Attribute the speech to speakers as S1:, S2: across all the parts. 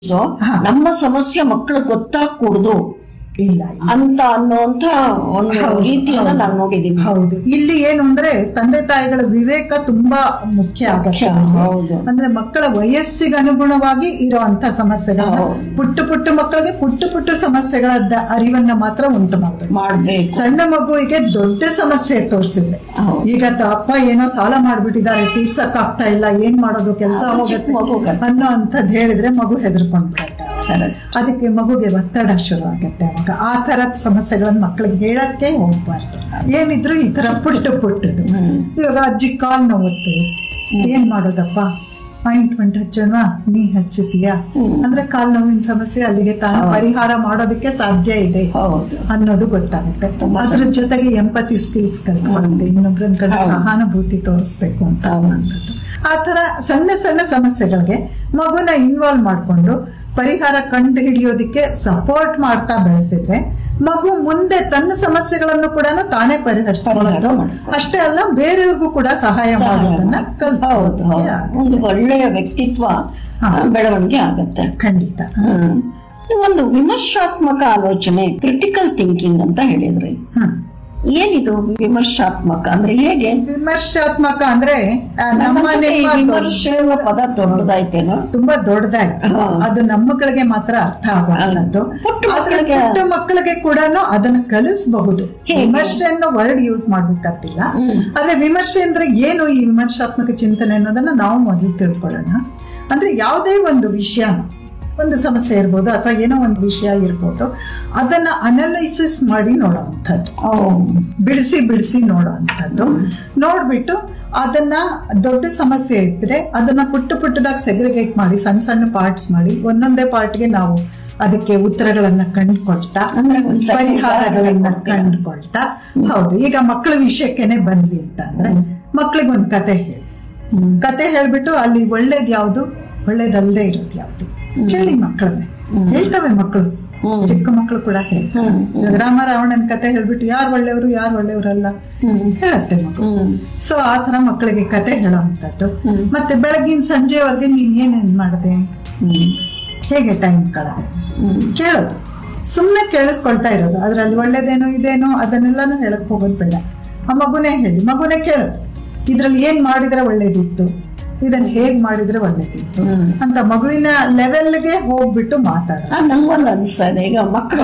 S1: So
S2: ಹಾ.
S1: ನಮ್ಮ ಸಮಸ್ಯೆ ಮಕ್ಕಳು ಗೊತ್ತಾಗ್ಕೂಡ್ದು
S2: ಇಲ್ಲ
S1: ಅಂತ ಅನ್ನುವಂತ ಒಂದು
S2: ಹೌದು,
S1: ರೀತಿಯನ್ನ
S2: ಹೌದು.
S1: ನಾನು ನೋಡಿದೀನಿ
S2: ಹೌದು ಇಲ್ಲಿ ಏನು ಅಂದ್ರೆ ತಂದೆ ತಾಯಿಗಳ ವಿವೇಕ ತುಂಬಾ ಮುಖ್ಯ
S1: ಮುಖ್ಯ,
S2: ಆಗುತ್ತೆ
S1: ಹೌದು.
S2: ಅಂದ್ರೆ ಮಕ್ಕಳ ವಯಸ್ಸಿಗೆ ಅನುಗುಣವಾಗಿ ಇರುವಂತ ಸಮಸ್ಯೆಗಳನ್ನ
S1: ಹೌದು.
S2: ಪುಟ್ಟ ಪುಟ್ಟ ಮಕ್ಕಳಿಗೆ ಪುಟ್ಟ ಪುಟ್ಟ ಸಮಸ್ಯೆಗಳ ದ- ಅರಿವನ್ನ ಮಾತ್ರ ಉಂಟು ಮಾಡಬೇಕು
S1: ಮಾಡ್ಬೇಕು
S2: ಸಣ್ಣ ಮಗುವಿಗೆ ದೊಡ್ಡ ಸಮಸ್ಯೆ ತೋರಿಸಿದ್ರೆ
S1: ಹೌದು.
S2: ಈಗ ತ- ಅಪ್ಪ ಏನೋ ಸಾಲ ಮಾಡ್ಬಿಟ್ಟಿದ್ದಾರೆ ತೀರ್ಸಕ್ ಆಗ್ತಾ ಇಲ್ಲ ಏನ್ ಮಾಡೋದು ಕೆಲಸ
S1: ಅದು ಚಿಕ್ಕ ಮಗು
S2: ಹೋಗುತ್ತೆ
S1: ಗಟ್ಟಿ.
S2: ಅನ್ನೋ ಅಂತದ್ ಹೇಳಿದ್ರೆ ಮಗು ಹೆದರ್ಕೊಂಡ್ ಬಿಡುತ್ತೆ
S1: Correct.
S2: ಅದಕ್ಕೆ ಮಗುಗೆ ಒತ್ತಡ ಶುರು ಆಗುತ್ತೆ ಅವಾಗ ಆ ತರದ ಸಮಸ್ಯೆಗಳನ್ನ ಮಕ್ಕಳಿಗೆ ಹೇಳಕ್ಕೆ ಹೋಗ್ಬಾರ್ದು ಏನಿದ್ರು ಈ ತರ ಪುಟ್ಟ ಪುಟ್ಟದು
S1: ಹ್ಮ್.
S2: ಇವಾಗ ಅಜ್ಜಿ ಕಾಲ್ ನೋವುತ್ತೆ ಏನ್ ಮಾಡೋದಪ್ಪ ಆಯಿಂಟ್ಮೆಂಟ್ ಹಚ್ಚೋಣ ನೀ ಹಚ್ಚುತ್ತೀಯಾ
S1: ಹ್ಮ್.
S2: ಅಂದ್ರೆ ಕಾಲ್ ನೋವಿನ ಸಮಸ್ಯೆ ಅಲ್ಲಿಗೆ ತಾನು ಪರಿಹಾರ ಮಾಡೋದಕ್ಕೆ ಸಾಧ್ಯ ಇದೆ
S1: ಹೌದು
S2: ಅನ್ನೋದು ಗೊತ್ತಾಗುತ್ತೆ
S1: ತುಂಬಾ
S2: ಅದ್ರ ಜೊತೆಗೆ ಎಂಪತಿ ಸ್ಕಿಲ್ಸ್ ಕಲ್ತ್ಕೊಳ್ಳುತ್ತೆ ಇನ್ನೊಬ್ಬರ ಕಡೆ
S1: ಹೌದು.
S2: ಸಹಾನುಭೂತಿ ತೋರಿಸ್ಬೇಕು ಅಂತ
S1: ಹೌದು.
S2: ಅನ್ನೋದು. ಆ ತರ ಸಣ್ಣ ಸಣ್ಣ ಸಮಸ್ಯೆಗಳಿಗೆ ಮಗುನ ಇನ್ವಾಲ್ವ್ ಮಾಡ್ಕೊಂಡು ಪರಿಹಾರ ಕಂಡು ಹಿಡಿಯೋದಿಕ್ಕೆ ಸಪೋರ್ಟ್ ಮಾಡ್ತಾ ಬೆಳೆಸಿದ್ರೆ ಮಗು ಮುಂದೆ ತನ್ನ ಸಮಸ್ಯೆಗಳನ್ನು ಕೂಡ ತಾನೇ ಪರಿಹರಿಸ್ಕೊಳ್ಳೋದು
S1: ಪರಿಹಾರ ಮಾಡ್ಕೊಳ್ಳೋದು.
S2: ಅಷ್ಟೇ ಅಲ್ಲ ಬೇರೆಯವ್ರಿಗೂ ಕೂಡ ಸಹಾಯ
S1: ಸಹಾಯ
S2: ಮಾಡೋದನ್ನ
S1: ಹೌದು
S2: ಕಲ್ತ್ಕೊಳ್ಳೋದು.
S1: ಹೌದು ಒಂದು ಒಳ್ಳೆಯ ವ್ಯಕ್ತಿತ್ವ
S2: ಹಾ.
S1: ಆ, ಬೆಳವಣಿಗೆ ಆಗತ್ತೆ
S2: ಖಂಡಿತ
S1: ಹ್ಮ್. ಒಂದು ವಿಮರ್ಶಾತ್ಮಕ ಆಲೋಚನೆ ಕ್ರಿಟಿಕಲ್ ಥಿಂಕಿಂಗ್ ಅಂತ ಹೇಳಿದ್ರಿ
S2: ಹ್ಮ್
S1: ಏನಿದು ವಿಮರ್ಶಾತ್ಮಕ ಅಂದ್ರೆ ಹೇಗೆ
S2: ವಿಮರ್ಶಾತ್ಮಕ ಅಂದ್ರೆ ಆ, ನಮ್ಮ
S1: ನಮ್ಮನ್ಸತ್ತೆ ಈ
S2: ನಿಮ್ಮ
S1: ವಿಮರ್ಶೆ ಅನ್ನೋ ಪದ ದೊಡ್ಡದಾಯ್ತೇನೋ
S2: ತುಂಬಾ ದೊಡ್ಡದಾಯ್ತು
S1: ಹಾ.
S2: ಅದು ನಮ್ಮ ಮಕ್ಕಳಿಗೆ ಮಾತ್ರ ಅರ್ಥ ಆಗುವಂತದ್ದು
S1: ಪುಟ್ಟ
S2: ಆದ್ರೆ
S1: ಮಕ್ಕಳಿಗೆ-
S2: ಪುಟ್ಟ ಮಕ್ಕಳಿಗೆ ಕೂಡ ಅದನ್ನ ಕಲಿಸಬಹುದು
S1: ಹೇಗೆ?
S2: ವಿಮರ್ಶೆ ಅನ್ನೋ ವರ್ಡ್ ಯೂಸ್ ಮಾಡ್ಬೇಕಾಗ್ತಿಲ್ಲ
S1: ಹ್ಮ್.
S2: ಆದ್ರೆ ವಿಮರ್ಶೆ ಅಂದ್ರೆ ಏನು ಈ ವಿಮರ್ಶಾತ್ಮಕ ಚಿಂತನೆ ಅನ್ನೋದನ್ನ ನಾವು ಮೊದಲು ತಿಳ್ಕೊಳ್ಳೋಣ ಅಂದ್ರೆ ಯಾವುದೇ ಒಂದು ವಿಷಯ ಒಂದು ಸಮಸ್ಯೆ ಇರ್ಬೋದು ಅಥವಾ ಏನೋ ಒಂದು ವಿಷಯ ಇರ್ಬೋದು ಅದನ್ನ ಅನಲೈಸಿಸ್ ಮಾಡಿ ನೋಡುವಂಥದ್ದು ಬಿಡಿಸಿ ಬಿಡಿಸಿ ನೋಡುವಂಥದ್ದು ನೋಡ್ಬಿಟ್ಟು ಅದನ್ನ ದೊಡ್ಡ ಸಮಸ್ಯೆ ಇದ್ರೆ ಅದನ್ನ ಪುಟ್ಟ ಪುಟ್ಟದಾಗಿ ಸೆಗ್ರಿಗೇಟ್ ಮಾಡಿ ಸಣ್ಣ ಸಣ್ಣ ಪಾರ್ಟ್ಸ್ ಮಾಡಿ ಒಂದೊಂದೇ ಪಾರ್ಟ್ಗೆ ನಾವು ಅದಕ್ಕೆ ಉತ್ತರಗಳನ್ನ ಕಂಡುಕೊಳ್ತಾ
S1: ಅಂದ್ರೆ ಒಂದ್ ಸಣ್ಣ
S2: ಪರಿಹಾರಗಳನ್ನ
S1: ಉದಾಹರಣೆ ಕೊಡ್ತೀರಾ?
S2: ಕಂಡುಕೊಳ್ತಾ ಹೌದು ಈಗ ಮಕ್ಕಳ ವಿಷಯಕ್ಕೇನೆ ಬಂದ್ವಿ ಅಂತ ಅಂದ್ರೆ ಮಕ್ಳಿಗೆ ಒಂದು ಕತೆ ಹೇಳಿ
S1: ಹ್ಮ್.
S2: ಕತೆ ಹೇಳ್ಬಿಟ್ಟು ಅಲ್ಲಿ ಒಳ್ಳೇದ್ ಯಾವ್ದು ಒಳ್ಳೇದಲ್ಲದೆ ಇರೋದು ಯಾವ್ದು ಕೇಳಿ ಮಕ್ಕಳನ್ನೇ
S1: ಹ್ಮ್.
S2: ಹೇಳ್ತವೆ ಮಕ್ಕಳು
S1: ಹ್ಮ್.
S2: ಚಿಕ್ಕ ಮಕ್ಕಳು ಕೂಡ ಹೇಳ್ತವೆ
S1: ಹ್ಮ್.
S2: ಇವಾಗ ರಾಮ ರಾವಣನ್ ಕತೆ ಹೇಳ್ಬಿಟ್ಟು ಯಾರು ಒಳ್ಳೆಯವರು ಯಾರು ಒಳ್ಳೆಯವರಲ್ಲ
S1: ಹ್ಮ್.
S2: ಹೇಳತ್ತೆ ಮಗು
S1: ಹ್ಮ್.
S2: ಸೊ ಆ ತರ ಮಕ್ಕಳಿಗೆ ಕತೆ ಹೇಳೋವಂಥದ್ದು
S1: ಹ್ಮ್.
S2: ಮತ್ತೆ ಬೆಳಗಿನ ಸಂಜೆವರೆಗೆ ನೀನ್ ಏನೇನ್ ಮಾಡಿದೆ
S1: ಹ್ಮ್.
S2: ಹೇಗೆ ಟೈಮ್ ಕಳೆದೆ
S1: ಹ್ಮ್.
S2: ಕೇಳೋದು ಸುಮ್ಮನೆ ಕೇಳಿಸ್ಕೊಳ್ತಾ ಇರೋದು ಅದ್ರಲ್ಲಿ ಒಳ್ಳೇದೇನೋ ಇದೇನೋ ಅದನ್ನೆಲ್ಲಾನು ಹೇಳಕ್ ಹೋಗೋದು ಬೇಡ ಆ ಮಗುನೇ ಹೇಳಿ ಮಗುನೇ ಕೇಳೋದು ಇದ್ರಲ್ಲಿ ಏನ್ ಮಾಡಿದ್ರೆ ಒಳ್ಳೇದಿತ್ತು ಇದನ್ನ ಹೇಗ್ ಮಾಡಿದ್ರೆ ಒಳ್ಳೇದಿತ್ತು
S1: ಹ್ಮ್.
S2: ಅಂತ ಮಗುವಿನ ಲೆವೆಲ್ಗೆ ಹೋಗ್ಬಿಟ್ಟು ಮಾತಾಡ
S1: ಆ, ನಂಗೊಂದು ಅನಿಸ್ತಾ ಇದೆ ಈಗ ಮಕ್ಕಳು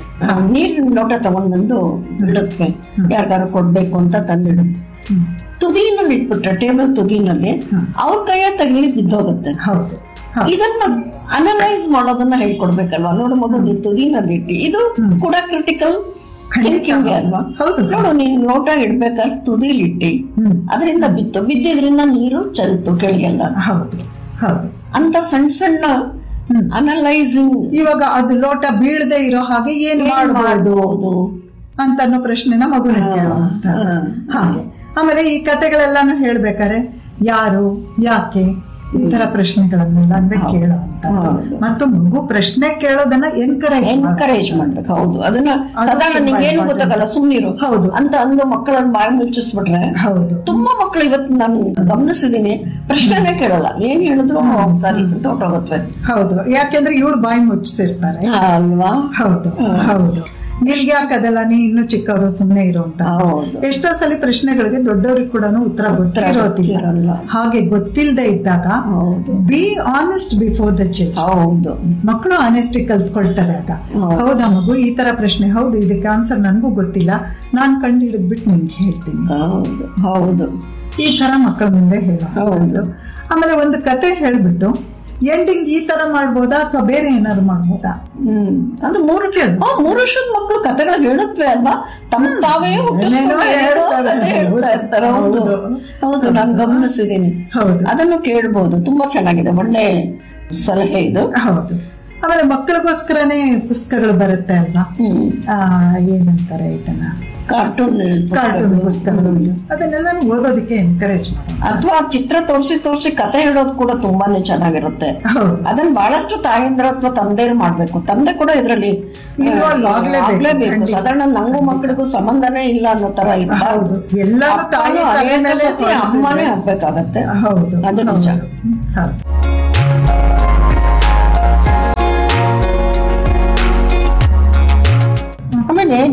S1: ನೀರಿನ ಲೋಟ ತಗೊಂಡ್ ಬಂದು ಇಡುತ್ತವೆ ಯಾರಿಗಾರು ಕೊಡ್ಬೇಕು ಅಂತ ತಂದಿಡು ತುದಿನಲ್ಲಿ ಇಟ್ಬಿಟ್ರೆ ಟೇಬಲ್ ತುದಿನಲ್ಲಿ
S2: ಹ್ಮ್.
S1: ಅವ್ರ ಕೈಯ ತಗಲಿ ಬಿದ್ದೋಗುತ್ತೆ
S2: ಹೌದು ಹೌದು.
S1: ಇದನ್ನ ಅನಲೈಸ್ ಮಾಡೋದನ್ನ ಹೇಳ್ಕೊಡ್ಬೇಕಲ್ವಾ ನೋಡು ಮಗು ನೀನ್ ತುದಿನಲ್ಲಿ ಇಟ್ಟಿ ಇದು
S2: ಹ್ಮ್.
S1: ಕೂಡ ಕ್ರಿಟಿಕಲ್
S2: ಖಂಡಿತ
S1: ಥಿಂಕಿಂಗ್ ಅಲ್ವಾ
S2: ಹೌದು
S1: ನೋಡು ನೀನ್ ಲೋಟ ಇಡ್ಬೇಕಾದ್ರೆ ತುದಿಲಿ ಇಟ್ಟಿ
S2: ಹ್ಮ್
S1: ಅದರಿಂದ ಬಿತ್ತು ಬಿದ್ದಿದ್ರಿಂದ ನೀರು ಚಲ್ತು ಕೆಳಗೆಲ್ಲ
S2: ಹೌದು ಹೌದು
S1: ಅಂತ ಸಣ್ಣ ಸಣ್ಣ
S2: ಹ್ಮ್
S1: ಅನಲೈಸಿಂಗ್
S2: ಇವಾಗ ಅದು ಲೋಟ ಬೀಳದೆ ಇರೋ ಹಾಗೆ ಏನ್ ಮಾಡಬಹುದು
S1: ಮಾಡಬಹುದು
S2: ಅಂತ ಅನ್ನೋ ಪ್ರಶ್ನೆನ ಮಗುನ ಕೇಳುವಂಥದ್ದು.
S1: ಹಾ.
S2: ಹಾಗೆ ಆಮೇಲೆ ಈ ಕತೆಗಳೆಲ್ಲಾನು ಹೇಳ್ಬೇಕಾರೆ ಯಾರು ಯಾಕೆ ಈ ತರ ಪ್ರಶ್ನೆಗಳನ್ನೆಲ್ಲ ಅಂದ್ರೆ
S1: ಹೌದು.
S2: ಕೇಳುವಂಥದ್ದು
S1: ಹೌದು.
S2: ಮತ್ತು ಮಗು ಪ್ರಶ್ನೆ ಕೇಳೋದನ್ನ ಎನ್ಕರೇಜ್
S1: ಎನ್ಕರೇಜ್ ಮಾಡ್ಬೇಕು ಹೌದು ಅದನ್ನ
S2: ಅದು
S1: ಸಾಧಾರಣ
S2: ತುಂಬಾ
S1: ನಿಂಗೇನು
S2: important.
S1: ಗೊತ್ತಾಗಲ್ಲ ಸುಮ್ಮನಿರು
S2: ಹೌದು
S1: ಅಂತ ಅಂದು ಮಕ್ಕಳನ್ನ ಬಾಯಿ ಮುಚ್ಚಿಸ್ಬಿಟ್ರೆ
S2: ಹೌದು
S1: ತುಂಬಾ ಮಕ್ಕಳು ಇವತ್ತು ನಾನು ಗಮನಿಸಿದೀನಿ ಪ್ರಶ್ನೆನೇ ಕೇಳಲ್ಲ ಏನ್ ಹೇಳಿದ್ರು ಸರಿ ಅಂತ ಹೊಟ್ಟೋಗತ್ವೆ
S2: ಹೌದು ಯಾಕೆಂದ್ರೆ ಇವ್ರು ಬಾಯಿ ಮುಚ್ಚಿಸಿರ್ತಾರೆ
S1: ಅಲ್ವಾ
S2: ಹೌದು ಹೌದು ನಿಲ್ಗೆ ಯಾಕದಲ್ಲ ನೀ ಇನ್ನು ಚಿಕ್ಕವರು ಸುಮ್ಮನೆ ಇರೋ ಅಂತ
S1: ಹೌದು
S2: ಎಷ್ಟೋ ಸಲ ಪ್ರಶ್ನೆಗಳಿಗೆ ದೊಡ್ಡವ್ರಿಗೆ ಕೂಡ ಉತ್ತರ ಗೊತ್ತಿರೋದಿಲ್ಲ
S1: ಗೊತ್ತಿರಲ್ಲ.
S2: ಹಾಗೆ ಗೊತ್ತಿಲ್ಲದೆ ಇದ್ದಾಗ
S1: ಹೌದು
S2: be honest before the child
S1: ಹೌದು
S2: ಮಕ್ಕಳು ಆನೆಸ್ಟಿ ಕಲ್ತ್ಕೊಳ್ತಾರೆ ಆಗ
S1: ಹೌದು.
S2: ಹೌದಾ ಮಗು ಈ ತರ ಪ್ರಶ್ನೆ ಹೌದು ಇದಕ್ಕೆ ಆನ್ಸರ್ ನನಗೂ ಗೊತ್ತಿಲ್ಲ ನಾನ್ ಕಂಡು ಹಿಡಿದ್ಬಿಟ್ಟು ನಿಮ್ಗೆ ಹೇಳ್ತೀನಿ
S1: ಹೌದು ಹೌದು
S2: ಈ ತರ ಮಕ್ಕಳ ಮುಂದೆ ಹೇಳ
S1: ಹೌದು
S2: ಆಮೇಲೆ ಒಂದು ಕತೆ ಹೇಳ್ಬಿಟ್ಟು ಎಂಡಿಂಗ್ ಈ ತರ ಮಾಡ್ಬೋದಾ ಅಥವಾ ಬೇರೆ ಏನಾದ್ರು ಮಾಡ್ಬೋದಾ
S1: ಹ್ಮ್ ಅದು ಮೂರು ಆ, ಮೂರು ವರ್ಷದ ಮಕ್ಕಳು ಕತೆಗಳು ಹೇಳುತ್ತವೆ ಅಲ್ವಾ ತಮ್ಮ ತಾವೇ ಹುಟ್ಟಿಸ್ಕೊಂಡು
S2: ಏನೇನೋ
S1: ಹೇಳೋ
S2: ಹೇಳ್ತಾರೆ.
S1: ಕತೆ ಹೇಳ್ತಾ ಇರ್ತಾರೆ ಹೌದು
S2: ಹೌದು.
S1: ಹೌದು ನಾನು ಗಮನಿಸಿದ್ದೀನಿ
S2: ಹೌದು
S1: ಅದನ್ನು ಕೇಳ್ಬೋದು ತುಂಬಾ ಚೆನ್ನಾಗಿದೆ ಒಳ್ಳೆ ಸಲಹೆ ಇದು
S2: ಹೌದು ಆಮೇಲೆ ಮಕ್ಕಳಿಗೋಸ್ಕರನೇ ಪುಸ್ತಕಗಳು ಬರುತ್ತೆ ಅಲ್ವಾ
S1: ಹ್ಮ್
S2: ಆ ಏನಂತಾರೆ ಇದನ್ನ
S1: ಕಾರ್ಟೂನ್
S2: ಕಾರ್ಟೂನ್ ಪುಸ್ತಕಗಳು ಅದನ್ನೆಲ್ಲ ಓದೋದಕ್ಕೆ ಎನ್ಕರೇಜ್ ಮಾಡೋಣ
S1: ಅಥವಾ ಚಿತ್ರ ತೋರಿಸಿ ತೋರಿಸಿ ಕತೆ ಹೇಳೋದು ಕೂಡ ತುಂಬಾನೇ ಚೆನ್ನಾಗಿರುತ್ತೆ
S2: ಹೌದು
S1: ಅದನ್ನ ಬಹಳಷ್ಟು ತಾಯಂದ್ರ ಅಥವಾ ತಂದೆಯರು ಮಾಡ್ಬೇಕು ತಂದೆ ಕೂಡ ಇದರಲ್ಲಿ
S2: Involve ಆಗ್ಲೇಬೇಕು,
S1: ಆಗ್ಲೇಬೇಕು
S2: ಖಂಡಿತ.
S1: ಸಾಧಾರಣ ನಂಗೂ ಮಕ್ಕಳಿಗೂ ಸಂಬಂಧನೇ ಇಲ್ಲ ಅನ್ನೋ ತರ ಇಲ್ಲ
S2: ಹೌದು ಎಲ್ಲರೂ ತಾಯಿ ತಲೆ ಮೇಲೆ
S1: ಅಮ್ಮನೇ ಆಗ್ಬೇಕಾಗತ್ತೆ
S2: ಹೌದು
S1: ಅದು ನಿಜ.
S2: ಹೌದು. ಹೌದು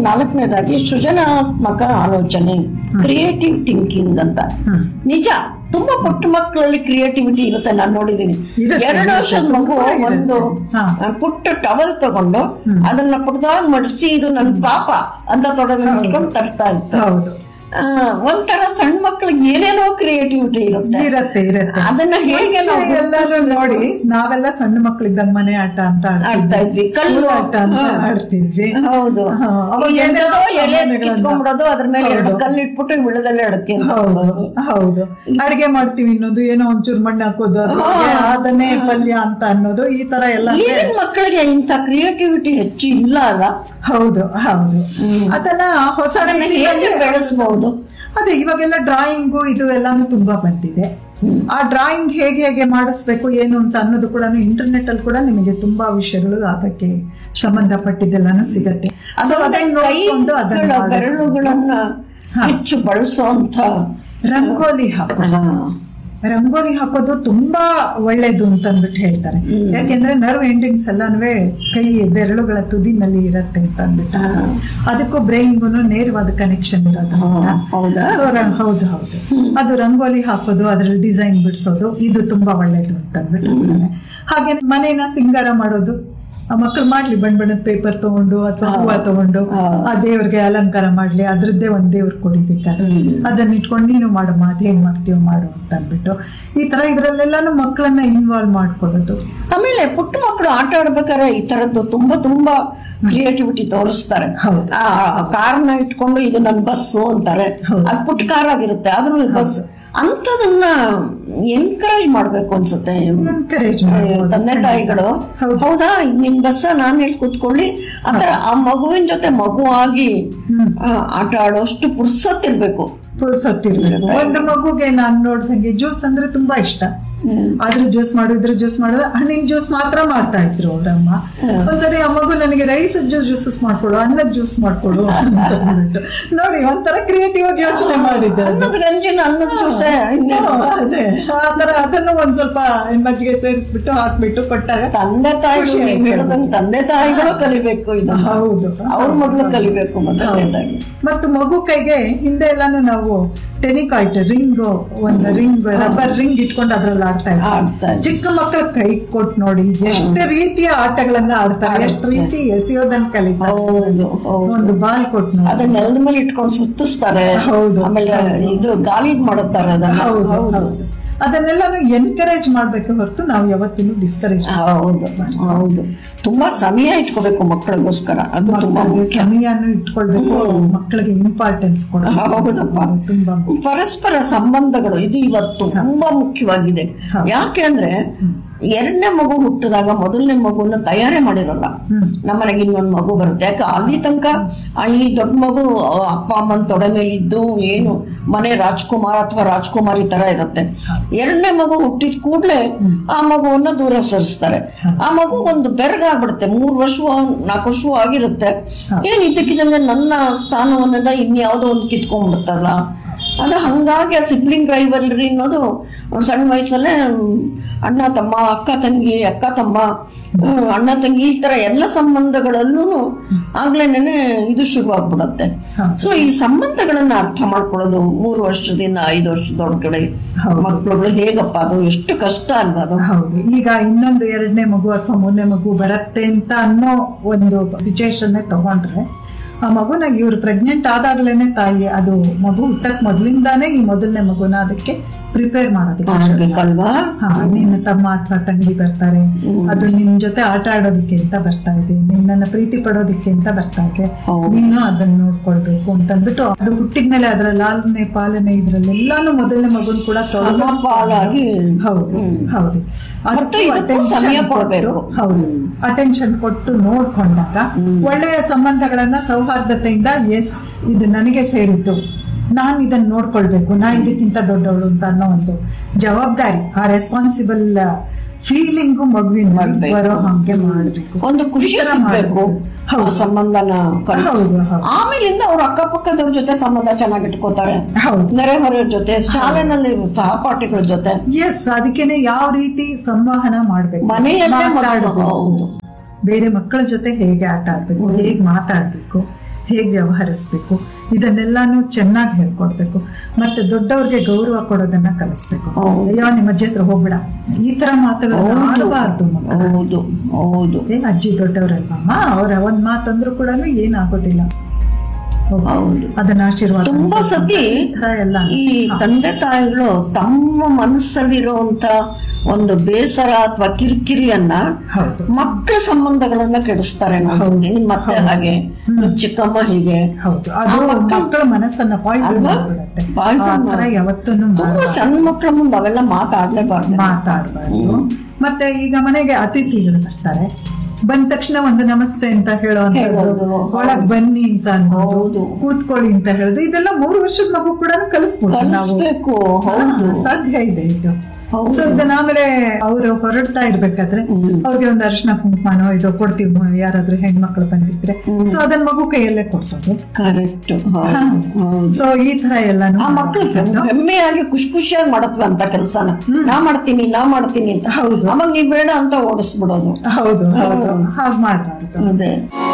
S1: ನಾಲ್ಕನೇದಾಗಿ ಸೃಜನಾತ್ಮಕ ಆಲೋಚನೆ ಕ್ರಿಯೇಟಿವ್ ಥಿಂಕಿಂಗ್ ಅಂತ
S2: ಹ್ಮ್.
S1: ನಿಜ ತುಂಬಾ ಪುಟ್ಟ ಮಕ್ಕಳಲ್ಲಿ ಕ್ರಿಯೇಟಿವಿಟಿ ಇರುತ್ತೆ ನಾನು ನೋಡಿದೀನಿ
S2: ಇರುತ್ತೆ,
S1: ಎರಡು
S2: ಇರುತ್ತೆ,
S1: ವರ್ಷದ ಮಗು
S2: ತುಂಬಾ ಇರುತ್ತೆ.
S1: ಒಂದು
S2: ಹಾ.
S1: ಆ, ಪುಟ್ಟ ಟವಲ್ ತಗೊಂಡು
S2: ಹ್ಮ್.
S1: ಅದನ್ನ ಪುಟ್ಟದಾಗ ಮಡಿಸಿ ಇದು ನನ್ ಪಾಪ ಅಂತ ತೊಡಗ ಇಟ್ಕೊಂಡು ತರ್ತಾ ಇತ್ತು
S2: ಹೌದು
S1: ಆ, ಒಂಥರ ಸಣ್ಣ ಮಕ್ಕಳಿಗೆ ಏನೇನೋ ಕ್ರಿಯೇಟಿವಿಟಿ ಇರುತ್ತೆ
S2: ಇರತ್ತೆ ಇರತ್ತೆ
S1: ಅದನ್ನ ಹೇಗೆ ನಾವು
S2: ಮುಂಚೆ ಎಲ್ಲರೂ ನೋಡಿ ನಾವೆಲ್ಲ ಸಣ್ಣ ಮಕ್ಕಳಿದ್ದಾಗ ಮನೆ ಆಟ ಅಂತ
S1: ಆಡ್ತಾ ಇದ್ವಿ. ಕಲ್ಲು
S2: ಸ್ಕೂಲ್ ಆಟ ಅಂತ
S1: ಹಾ.
S2: ಆಡ್ತಿದ್ವಿ
S1: ಹೌದು
S2: ಹಾ, ಅವಾಗ
S1: ಎಂತದೋ
S2: ಏನೇನೋ
S1: ಎಲೆ
S2: ಸಾಮಾನುಗಳನ್ನ-
S1: ಕಿತ್ಕೊಂಡ್ಬಿಡೋದು ಅದ್ರ ಮೇಲೆ ಎರಡು
S2: ಹೌದು.
S1: ಕಲ್ಲು ಇಟ್ಬಿಟ್ಟು ವಿಳದಲ್ಲೇ ಅಡಕೆ ಅಂತ
S2: ಹೌದು
S1: ಕೊಡೋದು.
S2: ಹೌದು ಅಡಿಗೆ ಮಾಡ್ತೀವಿ ಅನ್ನೋದು ಏನೋ ಒಂಚೂರು ಮಣ್ಣು ಹಾಕೋದು ಅದ್ರೊಳಗೆ
S1: ಹಾ.
S2: ಅದನ್ನೇ ಪಲ್ಯ ಅಂತ ಅನ್ನೋದು ಈ ತರ ಎಲ್ಲ
S1: ಈಗಿನ ಮಕ್ಕಳಿಗೆ ಇಂಥ ಕ್ರಿಯೇಟಿವಿಟಿ ಹೆಚ್ಚು ಇಲ್ಲ ಅಲ್ಲ
S2: ಹೌದು ಹೌದು ಅದನ್ನ ಹೊಸ
S1: ಅದನ್ನ
S2: ರೀತಿಯಲ್ಲಿ
S1: ಹೇಗೆ ಬೆಳೆಸಬಹುದು
S2: ಅದೇ ಇವಾಗೆಲ್ಲ ಡ್ರಾಯಿಂಗು ಇದು ಎಲ್ಲಾನು ತುಂಬಾ ಬಂದಿದೆ ಆ ಡ್ರಾಯಿಂಗ್ ಹೇಗೆ ಹೇಗೆ ಮಾಡಿಸ್ಬೇಕು ಏನು ಅಂತ ಅನ್ನೋದು ಕೂಡ ಇಂಟರ್ನೆಟ್ ಅಲ್ಲಿ ಕೂಡ ನಿಮಗೆ ತುಂಬಾ ವಿಷಯಗಳು ಅದಕ್ಕೆ ಸಂಬಂಧಪಟ್ಟಿದ್ದೆಲ್ಲಾನು ಸಿಗತ್ತೆ So ಅದನ್ನ ನೋಡ್ಕೊಂಡು ಅದನ್ನ
S1: ಕೈಗಳ
S2: ಮಾಡಿಸ್ಬೇಕು.
S1: ಬೆರಳುಗಳನ್ನ
S2: ಹಾ.
S1: ಹೆಚ್ಚು ಬಳಸುವಂತ
S2: ರಂಗೋಲಿ ಹಾಕೋದು ರಂಗೋಲಿ ಹಾಕೋದು ತುಂಬಾ ಒಳ್ಳೇದು ಅಂತ ಅಂದ್ಬಿಟ್ಟು ಹೇಳ್ತಾರೆ
S1: ಹ್ಮ್.
S2: ಯಾಕೆಂದ್ರೆ ನರ್ವ್ ಎಂಡಿಂಗ್ಸ್ ಎಲ್ಲಾನು ಕೈ ಬೆರಳುಗಳ ತುದಿನಲ್ಲಿ ಇರತ್ತೆ ಅಂತ ಅಂದ್ಬಿಟ್ಟು
S1: ಹಾ.
S2: ಅದಕ್ಕೂ ಬ್ರೈನ್ಗೂ ನೇರವಾದ ಕನೆಕ್ಷನ್ ಇರೋದ್ರಿಂದ
S1: ಹೌದಾ
S2: ಸೊ ರ- ಹೌದು ಹೌದು ಅದು ರಂಗೋಲಿ ಹಾಕೋದು ಅದ್ರಲ್ಲಿ ಡಿಸೈನ್ ಬಿಡಿಸೋದು ಇದು ತುಂಬಾ ಒಳ್ಳೇದು ಅಂತ ಅಂದ್ಬಿಟ್ಟು ಹೇಳ್ತಾರೆ. ಹಾಗೆ ಮನೇನ ಸಿಂಗಾರ ಮಾಡೋದು ಆ ಮಕ್ಕಳು ಮಾಡ್ಲಿ ಬಣ್ಣ ಬಣ್ಣದ ಪೇಪರ್ ತಗೊಂಡು ಅಥವಾ ಹೂವ ತಗೊಂಡು
S1: ಹಾ.
S2: ಆ ದೇವ್ರಿಗೆ ಅಲಂಕಾರ ಮಾಡ್ಲಿ ಅದ್ರದ್ದೇ ಒಂದ್ ದೇವ್ರ ಕೊಡಿಬೇಕಾದ್ರೆ
S1: ಹ್ಮ್.
S2: ಅದನ್ನ ಇಟ್ಕೊಂಡು ನೀನು ಮಾಡಮ್ಮ ಅದೇನ್ ಮಾಡ್ತೀವ ಮಾಡು ಅಂತ ಅಂದ್ಬಿಟ್ಟು ಈ ತರ ಇದ್ರಲ್ಲೆಲ್ಲಾನು ಮಕ್ಕಳನ್ನ ಇನ್ವಾಲ್ವ್ ಮಾಡ್ಕೊಳ್ಳೋದು
S1: ಆಮೇಲೆ ಪುಟ್ಟ ಮಕ್ಕಳು ಆಟ ಆಡ್ಬೇಕಾದ್ರೆ ಈ ತರದ್ದು ತುಂಬಾ ತುಂಬಾ ಕ್ರಿಯೇಟಿವಿಟಿ ತೋರಿಸ್ತಾರೆ
S2: ಹೌದು.
S1: ಆ ಕಾರ್ನ ಇಟ್ಕೊಂಡು ಇದು ನನ್ನ ಬಸ್ಸು ಅಂತಾರೆ
S2: ಹೌದು.
S1: ಅದು ಪುಟ್ಟ ಕಾರ್ ಆಗಿರುತ್ತೆ ಆದ್ರೂ ಬಸ್ ಅಂತದನ್ನ ಎನ್ಕರೇಜ್ ಮಾಡ್ಬೇಕು ಅನ್ಸುತ್ತೆ
S2: ಎನ್ಕರೇಜ್
S1: ಏ, ತಂದೆ ತಾಯಿಗಳು
S2: ಹೌದು.
S1: ಹೌದಾ ಇದ್ ನಿನ್ ಬಸ್ಸ ನಾನ್ ಹೇಳಿ ಕೂತ್ಕೊಳ್ಳಿ ಆತರ ಆ ಮಗುವಿನ ಜೊತೆ ಮಗು ಆಗಿ
S2: ಹ್ಮ್
S1: ಆ, ಆಟ ಆಡೋಷ್ಟು ಪುರ್ಸತ್ತಿರ್ಬೇಕು
S2: ಪುರ್ಸೊತ್ತಿರ್ಬೇಕು ಒಂದು ಮಗುಗೆ ನಾನ್ ನೋಡ್ದಂಗೆ ಜ್ಯೂಸ್ ಅಂದ್ರೆ ತುಂಬಾ ಇಷ್ಟ ಆದ್ರೂ ಜ್ಯೂಸ್ ಮಾಡು ಇದ್ರ ಜ್ಯೂಸ್ ಮಾಡಿದ್ರೆ ಹಣ್ಣಿನ ಜ್ಯೂಸ್ ಮಾತ್ರ ಮಾಡ್ತಾ ಇದ್ರು ಅವ್ರಮ್ಮ ಒಂದ್ಸರಿ ಆ ಮಗು ನನಗೆ ರೈಸ್ ಜ್ಯೂಸಸ್ ಮಾಡ್ಕೊಡು ಅನ್ನದ ಜ್ಯೂಸ್ ಮಾಡ್ಕೊಡು ಅಂತ ಅಂದ್ಬಿಟ್ಟು ನೋಡಿ ಒಂಥರ ಕ್ರಿಯೇಟಿವ್ ಆಗಿ ಯೋಚನೆ ಮಾಡಿದ್ದೆ ಅದು.
S1: ಅನ್ನದ ಗಂಜಿನ ಅನ್ನದ ಜ್ಯೂಸೆ
S2: ಅದೇ ಆ ತರ ಅದನ್ನು ಒಂದ್ ಸ್ವಲ್ಪ ಮಜ್ಜಿಗೆ ಸೇರಿಸ್ಬಿಟ್ಟು ಹಾಕ್ಬಿಟ್ಟು ಕೊಟ್ಟಾಗ
S1: ತಂದೆ ತಾಯಿಗಳು ನೀವ್ ಹೇಳ್ದಂಗ್ ತಂದೆ ತಾಯಿಗಳು ಕಲಿಬೇಕು ಇದು
S2: ಹೌದು
S1: ಅವ್ರ ಮೊದ್ಲು ಕಲಿಬೇಕು ಮೊದಲನೇದಾಗಿ
S2: ಮತ್ತು ಮಗು ಕೈಗೆ ಹಿಂದೆ ಎಲ್ಲಾನು ನಾವು ಟೆನಿಕಾಯ್ಟ್ ರಿಂಗ್ ಒಂದು ರಿಂಗ್ ರಬ್ಬರ್ ರಿಂಗ್ ಇಟ್ಕೊಂಡು ಅದ್ರಲ್ಲಿ ಆಡ್ತಾ ಇದ್ವಿ
S1: ಆಡ್ತಾ ಇದ್ವಿ.
S2: ಚಿಕ್ಕ ಮಕ್ಕಳ ಕೈ ಕೊಟ್ಟು ನೋಡಿ ಎಷ್ಟು ರೀತಿಯ ಆಟಗಳನ್ನ ಆಡ್ತಾರೆ ಎಷ್ಟು ರೀತಿ ಎಸೆಯೋದನ್ನ ಕಲಿತಾರೆ
S1: ಹೌದು ಹೌದು
S2: ಒಂದು ಬಾಲ್ ಕೊಟ್ಟು ನೋಡಿ
S1: ಅದನ್ನ ನೆಲದ ಮೇಲೆ ಇಟ್ಕೊಂಡು ಸುತ್ತಿಸ್ತಾರೆ
S2: ಹೌದು.
S1: ಆಮೇಲೆ ಇದು ಗಾಳಿದ್ ಮಾಡುತ್ತಾರೆ ಅದನ್ನ
S2: ಹೌದು
S1: ಹೌದು
S2: ಹೌದು ಅದನ್ನೆಲ್ಲಾನು ಎನ್ಕರೇಜ್ ಮಾಡ್ಬೇಕು ಹೊರತು ನಾವು ಯಾವತ್ತಿನೂ ಡಿಸ್ಕರೇಜ್
S1: ಹೌದು ಹೌದು ತುಂಬಾ ಸಮಯ ಇಟ್ಕೋಬೇಕು ಮಕ್ಕಳಿಗೋಸ್ಕರ ಅದು ತುಂಬಾ ಮುಖ್ಯ
S2: ಸಮಯನು ಇಟ್ಕೊಳ್ಬೇಕು ಮಕ್ಕಳಿಗೆ ಇಂಪಾರ್ಟೆನ್ಸ್ ಕೊಡಬೇಕು
S1: ಹೌದಪ್ಪ
S2: ಅದು ತುಂಬಾ ಮುಖ್ಯ.
S1: ಪರಸ್ಪರ ಸಂಬಂಧಗಳು ಇದು ಇವತ್ತು ತುಂಬಾ ಮುಖ್ಯವಾಗಿದೆ
S2: ಹೌದು.
S1: ಯಾಕೆ ಅಂದ್ರೆ ಎರಡನೇ ಮಗು ಹುಟ್ಟಿದಾಗ ಮೊದಲನೇ ಮಗುನ ತಯಾರಿ ಮಾಡಿರಲ್ಲ
S2: ಹ್ಮ್
S1: ನಮ್ಮನೆಗೆ ಇನ್ನೊಂದು ಮಗು ಬರುತ್ತೆ ಯಾಕೆ ಅಲ್ಲಿ ತನಕ ಆ ಈ ದೊಡ್ಡ ಮಗು ಆ, ಅಪ್ಪ ಅಮ್ಮನ ತೊಡೆ ಮೇಲೆ ಇದ್ದು ಏನು ಮನೆ ರಾಜ್ಕುಮಾರ್ ಅಥವಾ ರಾಜ್ಕುಮಾರಿ ತರ ಇರುತ್ತೆ ಎರಡನೇ ಮಗು ಹುಟ್ಟಿದ ಕೂಡ್ಲೆ ಆ ಮಗುವನ್ನ ದೂರ ಸರಿಸ್ತಾರೆ ಆ ಮಗು ಒಂದು ಬೆರಗಾಗ್ಬಿಡುತ್ತೆ ಮೂರು ವರ್ಷ ನಾಲ್ಕು ವರ್ಷ ಆಗಿರುತ್ತೆ ಏನ್ ಇದಕ್ಕಿದಂಗೆ ನನ್ನ ಸ್ಥಾನವನ್ನೆಲ್ಲ ಇನ್ಯಾವುದೋ ಒಂದು ಕಿತ್ಕೊಂಡ್ಬಿಡುತ್ತಲ್ಲ ಅದು ಹಂಗಾಗಿ ಆ ಸಿಬ್ಲಿಂಗ್ ರೈವಲ್ರಿ ಅನ್ನೋದು ಒಂದ್ ಸಣ್ಣ ವಯಸ್ಸಲ್ಲೇ ಹ್ಮ್, ಅಣ್ಣ ತಮ್ಮ ಅಕ್ಕ ತಂಗಿ ಅಕ್ಕ ತಮ್ಮ ಹ್ಮ್, ಅಣ್ಣ ತಂಗಿ ಈ ತರ ಎಲ್ಲ ಸಂಬಂಧಗಳಲ್ಲೂ ಆಗ್ಲೇನೆ ಇದು ಶುರುವಾಗ್ಬಿಡತ್ತೆ
S2: ಹೌದು.
S1: ಸೊ ಈ ಸಂಬಂಧಗಳನ್ನ ಅರ್ಥ ಮಾಡ್ಕೊಳ್ಳೋದು ಮೂರು ವರ್ಷದಿಂದ ಐದು ವರ್ಷದೊಳಗಡೆ
S2: ಹೌದು.
S1: ಮಕ್ಕಳುಗಳು ಹೇಗಪ್ಪ ಅದು ಎಷ್ಟು ಕಷ್ಟ ಅಲ್ವಾ ಅದು
S2: ಹೌದು ಈಗ ಇನ್ನೊಂದು ಎರಡನೇ ಮಗು ಅಥವಾ ಮೂರನೇ ಮಗು ಬರುತ್ತೆ ಅಂತ ಅನ್ನೋ ಒಂದು ಸಿಚುವೇಶನ್ ತಗೊಂಡ್ರೆ ಆ ಮಗುನ ಇವ್ರು ಪ್ರೆಗ್ನೆಂಟ್ ಆದಾಗ್ಲೇನೆ ತಾಯಿ ಅದು ಮಗು ಹುಟ್ಟಕ್ ಮೊದ್ಲಿಂದಾನೇ ಈ ಮೊದಲನೇ ಮಗುನ ಅದಕ್ಕೆ ಪ್ರಿಪೇರ್ ಮಾಡೋದಕ್ಕೆ
S1: ಮಾಡ್ಬೇಕಲ್ವಾ
S2: ಹಾ ನಿನ್ನ ತಮ್ಮ ಅಥವಾ ತಂಗಿ ಬರ್ತಾರೆ ಅದು ನಿನ್ ಜೊತೆ ಆಟ ಆಡೋದಕ್ಕೆ ಅಂತ ಬರ್ತಾ ಇದೆ ನಿನ್ನನ್ನ ಪ್ರೀತಿ ಪಡೋದಕ್ಕೆ ಅಂತ ಬರ್ತಾ ಇದೆ
S1: ಹೌದು.
S2: ನೀನು ಅದನ್ನ ನೋಡ್ಕೊಳ್ಬೇಕು ಅಂತ ಅಂದ್ಬಿಟ್ಟು ಅದು ಹುಟ್ಟಿದ್ಮೇಲೆ ಅದರ ಲಾಲನೆ ಪಾಲನೆ ಇದ್ರಲ್ಲೆಲ್ಲಾನು ಮೊದಲನೇ ಮಗುನ್ ಕೂಡ ತೊಡಗಿಸ್ಕೊಂಡು-
S1: ಸಮಪಾಲಾಗಿ
S2: ಹೌದು
S1: ಹ್ಮ್.
S2: ಹೌದು
S1: ಮತ್ತೆ
S2: ಅದಕ್ಕೂ
S1: ಇದಕ್ಕೂ
S2: attention
S1: ಸಮಯ
S2: ಕೊಟ್ಟು-
S1: ಕೊಡ್ಬೇಕು.
S2: ಹೌದು ಅಟೆನ್ಷನ್ ಕೊಟ್ಟು ನೋಡ್ಕೊಂಡಾಗ ಒಳ್ಳೆಯ ಸಂಬಂಧಗಳನ್ನ ಸೌಹಾರ್ದತೆಯಿಂದ ಎಸ್ ಇದು ನನಗೆ ಸೇರಿದ್ದು ನಾನು ಇದನ್ನ ನೋಡ್ಕೊಳ್ಬೇಕು ನಾ ಇದಕ್ಕಿಂತ ದೊಡ್ಡವಳು ಅಂತ ಅನ್ನೋ ಒಂದು ಜವಾಬ್ದಾರಿ ಆ ರೆಸ್ಪಾನ್ಸಿಬಲ್ ಫೀಲಿಂಗು ಮಗುವಿನ
S1: ಮಾಡ್ಬೇಕು.
S2: ಬರೋ ಹಂಗೆ ಮಾಡ್ಬೇಕು
S1: ಒಂದು ಖುಷಿ
S2: ಈ ತರ
S1: ಸಿಗ್ಬೇಕು
S2: ಮಾಡ್ಬೇಕು. ಹೌದು.
S1: ಆ ಸಂಬಂಧನ ಕಲ್ಪಿಸಿ.
S2: ಹೌದು, ಹೌದು.
S1: ಆಮೇಲಿಂದ ಅವ್ರ ಅಕ್ಕಪಕ್ಕದವ್ರ ಜೊತೆ ಸಂಬಂಧ ಚೆನ್ನಾಗಿ ಇಟ್ಕೋತಾರೆ
S2: ಹೌದು
S1: ನೆರೆಹೊರೆಯವ್ರ ಜೊತೆ ಶಾಲೆನಲ್ಲಿ ಸಹಪಾಠಿಗಳ ಜೊತೆ
S2: ಎಸ್ ಅದಕ್ಕೇನೆ ಯಾವ ರೀತಿ ಸಂವಹನ ಮಾಡ್ಬೇಕು
S1: ಮನೆಯಲ್ಲೇ ಮೊದಲು-
S2: ಮಾತಾಡ್ಬೇಕು.
S1: ಹೌದು.
S2: ಬೇರೆ ಮಕ್ಕಳ ಜೊತೆ ಹೇಗೆ ಆಟ ಆಡ್ಬೇಕು ಹೇಗೆ ಮಾತಾಡ್ಬೇಕು ಹೇಗೆ ವ್ಯವಹರಿಸ್ಬೇಕು ಇದನ್ನೆಲ್ಲಾನು ಚೆನ್ನಾಗಿ ಹೇಳ್ಕೊಡ್ಬೇಕು ಮತ್ತೆ ದೊಡ್ಡವ್ರಿಗೆ ಗೌರವ ಕೊಡೋದನ್ನ ಕಲಿಸ್ಬೇಕು
S1: ಹೌದು.
S2: ಅಯ್ಯೋ ನಿಮ್ಮ ಅಜ್ಜಿ ಹತ್ರ ಹೋಗ್ಬೇಡ ಈ ತರ ಮಾತುಗಳನ್ನ
S1: ಹೌದು.
S2: ಆಡಬಾರ್ದು ಮಕ್ಕಳು
S1: ಹೌದು ಹೌದು
S2: ಏ, ಅಜ್ಜಿ ದೊಡ್ಡವರಲ್ವಮ್ಮ ಅವ್ರ ಒಂದ್ ಮಾತಂದ್ರು ಕೂಡ ಏನಾಗೋದಿಲ್ಲ ಹೋಗು.
S1: ಹೌದು.
S2: ಅದನ್ನ ಆಶೀರ್ವಾದ
S1: ತುಂಬಾ
S2: ಮಾಡ್ಬೇಕು.
S1: ಸತಿ
S2: ಈ ತರ ಎಲ್ಲ
S1: ಈ ತಂದೆ ತಾಯಿಗಳು ತಮ್ಮ ಮನಸ್ಸಲ್ಲಿರುವಂತ ಒಂದು ಬೇಸರ ಅಥವಾ ಕಿರಿಕಿರಿಯನ್ನ
S2: ಹೌದು
S1: ಮಕ್ಕಳ ಸಂಬಂಧಗಳನ್ನ ಕೆಡಿಸ್ತಾರೆ
S2: ಹೌದು.
S1: ನಿಮ್ ಮತ್ತೆ
S2: ಹೌದು.
S1: ಹಾಗೆ
S2: ಹ್ಮ್.
S1: ನಿಮ್ ಚಿಕ್ಕಮ್ಮ ಹೀಗೆ
S2: ಹೌದು ಅದು
S1: ಆ ಮಕ್ಕಳು-
S2: ಮಕ್ಕಳ ಮನಸ್ಸನ್ನ ಪಾಯ್ಸನ್
S1: ಅಲ್ವಾ?
S2: ಮಾಡ್ಬಿಡತ್ತೆ
S1: Poison
S2: ಆ ತರ
S1: ಮಾಡ್-
S2: ಯಾವತ್ತೂ
S1: ತುಂಬಾ ಸಣ್ಣ ಮಕ್ಕಳ ಮುಂದೆ ಅವೆಲ್ಲ ಮಾತಾಡ್ಲೇಬಾರ್ದು
S2: ಮಾತಾಡಬಾರ್ದು
S1: ಹ್ಮ್.
S2: ಮತ್ತೆ ಈಗ ಮನೆಗೆ ಅತಿಥಿಗಳು ಬರ್ತಾರೆ ಬಂದ ತಕ್ಷಣ ಒಂದು ನಮಸ್ತೆ ಅಂತ ಹೇಳೋವಂಥದ್ದು
S1: ಹೇಳೋದು,
S2: ಒಳಗ್ ಬನ್ನಿ ಅಂತ ಅನ್ನೋದು
S1: ಹೌದು.
S2: ಕೂತ್ಕೊಳ್ಳಿ ಅಂತ ಹೇಳೋದು ಇದೆಲ್ಲ ಮೂರು ವರ್ಷದ ಮಗು ಕೂಡ ಕಲಿಸ್ಬೋದು ನಾವು
S1: ಕಲಿಸ್ಬೇಕು ಹೌದು
S2: ಹಾ, ಸಾಧ್ಯ ಇದೆ ಇದು
S1: ಹೌದು.
S2: ಸೊ ಇದನ್ನ ಆಮೇಲೆ ಅವರು ಹೊರಡ್ತಾ ಇರ್ಬೇಕಾದ್ರೆ
S1: ಹ್ಮ್.
S2: ಅವ್ರಿಗೆ ಒಂದು ಅರಿಶಿನ ಕುಂಕುಮನೋ ಇದು ಕೊಡ್ತೀವಿ ಮ- ಯಾರಾದ್ರೂ ಹೆಣ್ಮಕ್ಳು ಬಂದಿದ್ರೆ
S1: ಹ್ಮ್.
S2: ಸೊ ಅದನ್ನ ಮಗು ಕೈಯಲ್ಲೇ ಕೊಡ್ಸೋದು
S1: ಕರೆಕ್ಟ್
S2: ಹಾ.
S1: ಹೌದು
S2: ಸೊ ಈ ತರ ಎಲ್ಲಾನು
S1: ಆ ಮಕ್ಳು
S2: ಮಾಡೋದು.
S1: ಹೆಮ್ಮೆಯಾಗಿ ಖುಷಿ ಖುಷಿಯಾಗಿ ಮಾಡತ್ವ ಅಂತ ಕೆಲ್ಸನ ನಾ ಮಾಡ್ತೀನಿ ನಾ ಮಾಡ್ತೀನಿ ಅಂತ
S2: ಹೌದು.
S1: ಅವಾಗ ನೀವ್ ಬೇಡ ಅಂತ ಓಡಿಸ್ಬಿಡೋದು
S2: ಹೌದು ಹೌದು
S1: ಹ್ಮ್.
S2: ಹಾಗೆ ಮಾಡಬಾರ್ದು
S1: ಅದೇ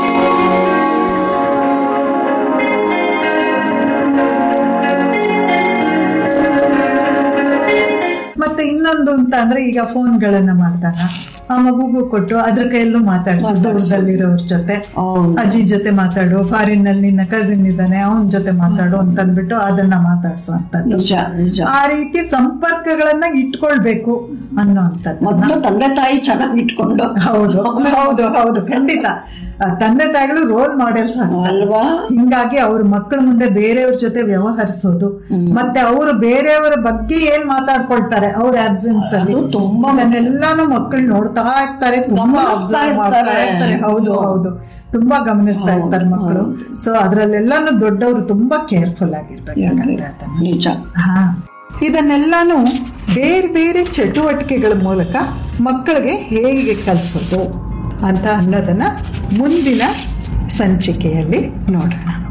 S2: ಮತ್ತೆ ಇನ್ನೊಂದು ಅಂತ ಅಂದ್ರೆ ಈಗ ಫೋನ್ಗಳನ್ನ ಮಾಡಿದಾಗ ಆ ಮಗುಗೂ ಕೊಟ್ಟು ಅದ್ರ ಕೈಯಲ್ಲೂ ಮಾತಾಡ್ಸು ದೂರದಲ್ಲಿರೋರ್ ಜೊತೆ
S1: ಹೌದು
S2: ಅಜ್ಜಿ ಜೊತೆ ಮಾತಾಡು ಫಾರಿನ್ ನಲ್ಲಿ ನಿನ್ನ ಕಸಿನ್ ಇದ್ದಾನೆ ಅವನ ಜೊತೆ ಮಾತಾಡು ಅಂತಂದ್ಬಿಟ್ಟು ಅದನ್ನ ಮಾತಾಡ್ಸುವಂತದ್ದು
S1: ನಿಜ ನಿಜ
S2: ಆ ರೀತಿ ಸಂಪರ್ಕಗಳನ್ನ ಇಟ್ಕೊಳ್ಬೇಕು ಅನ್ನೋಂಥದ್ದು
S1: ಮೊದ್ಲು ತಂದೆ ತಾಯಿ ಚೆನ್ನಾಗಿ ಇಟ್ಕೊಂಡು
S2: ಹೌದು ಹೌದು ಹೌದು ಖಂಡಿತ ಆ ತಂದೆ ತಾಯಿಗಳು ರೋಲ್ ಮಾಡೆಲ್ಸ್
S1: ಅಲ್ವಾ
S2: ಹಿಂಗಾಗಿ ಅವ್ರ ಮಕ್ಕಳ ಮುಂದೆ ಬೇರೆಯವ್ರ ಜೊತೆ ವ್ಯವಹರಿಸೋದು ಮತ್ತೆ ಅವರು ಬೇರೆಯವರ ಬಗ್ಗೆ ಏನ್ ಮಾತಾಡ್ಕೊಳ್ತಾರೆ ಅವ್ರ ಆಬ್ಸೆನ್ಸ್ ಅಲ್ಲಿ
S1: ಅದು ತುಂಬಾ
S2: ಅದನ್ನೆಲ್ಲಾನು ಮಕ್ಕಳು ನೋಡ್ತಾ ಇರ್ತಾರೆ ತುಂಬಾ
S1: ಗಮನಿಸ್ತಾ
S2: observe ಮಾಡ್ತಾ
S1: ಇರ್ತಾರೆ.
S2: ಇರ್ತಾರೆ ಹೌದು ಹೌದು ತುಂಬಾ ಗಮನಿಸ್ತಾ ಇರ್ತಾರೆ ಮಕ್ಕಳು ಸೊ ಅದ್ರಲ್ಲೆಲ್ಲಾನು ದೊಡ್ಡವರು ತುಂಬಾ ಕೇರ್ಫುಲ್ ಆಗಿರ್ಬೇಕಾಗತ್ತೆ ಅದನ್ನ
S1: ನಿಜ
S2: ಹಾ ಇದನ್ನೆಲ್ಲಾನು ಬೇರೆ ಬೇರೆ ಚಟುವಟಿಕೆಗಳ ಮೂಲಕ ಮಕ್ಕಳಿಗೆ ಹೇಗೆ ಕಲಿಸೋದು ಅಂತ ಅನ್ನೋದನ್ನ ಮುಂದಿನ ಸಂಚಿಕೆಯಲ್ಲಿ ನೋಡೋಣ